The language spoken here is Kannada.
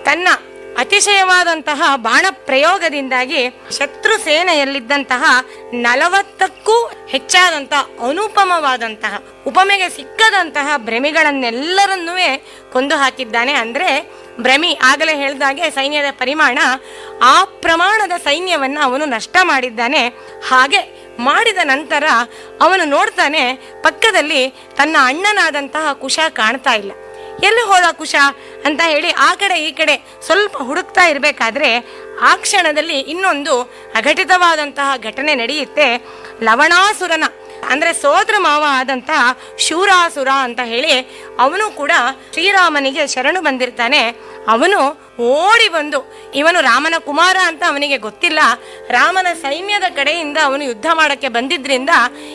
ತನ್ನ ಅತಿಶಯವಾದಂತಹ ಬಾಣ ಪ್ರಯೋಗದಿಂದಾಗಿ ಶತ್ರು ಸೇನೆಯಲ್ಲಿದ್ದಂತಹ ನಲವತ್ತಕ್ಕೂ ಹೆಚ್ಚಾದಂತಹ ಅನುಪಮವಾದಂತಹ ಉಪಮೆಗೆ ಸಿಕ್ಕದಂತಹ ಭ್ರಮಿಗಳನ್ನೆಲ್ಲರನ್ನೂ ಕೊಂದು ಹಾಕಿದ್ದಾನೆ ಅಂದ್ರೆ ಭ್ರಮಿ ಆಗಲೇ ಹೇಳಿದಾಗೆ ಸೈನ್ಯದ ಪರಿಮಾಣ ಆ ಪ್ರಮಾಣದ ಸೈನ್ಯವನ್ನ ಅವನು ನಷ್ಟ ಮಾಡಿದ್ದಾನೆ ಹಾಗೆ ಮಾಡಿದ ನಂತರ ಅವನು ನೋಡ್ತಾನೆ ಪಕ್ಕದಲ್ಲಿ ತನ್ನ ಅಣ್ಣನಾದಂತಹ ಕುಶ ಕಾಣ್ತಾ ಇಲ್ಲ ಎಲ್ಲಿ ಹೋದ ಕುಶ ಅಂತ ಹೇಳಿ ಆ ಕಡೆ ಈ ಕಡೆ ಸ್ವಲ್ಪ ಹುಡುಕ್ತಾ ಇರಬೇಕಾದ್ರೆ ಆ ಕ್ಷಣದಲ್ಲಿ ಇನ್ನೊಂದು ಅಘಟಿತವಾದಂತಹ ಘಟನೆ ನಡೆಯುತ್ತೆ ಲವಣಾಸುರನ ಅಂದ್ರೆ ಸೋದರ ಮಾವ ಆದಂತಹ ಶೂರಾಸುರ ಅಂತ ಹೇಳಿ ಅವನು ಕೂಡ ಶ್ರೀರಾಮನಿಗೆ ಶರಣು ಬಂದಿರ್ತಾನೆ ಅವನು ಓಡಿ ಬಂದು ಇವನು ರಾಮನ ಕುಮಾರ ಅಂತ ಅವನಿಗೆ ಗೊತ್ತಿಲ್ಲ ರಾಮನ ಸೈನ್ಯದ ಕಡೆಯಿಂದ ಅವನು ಯುದ್ಧ ಮಾಡಕ್ಕೆ ಬಂದಿದ್ರಿಂದ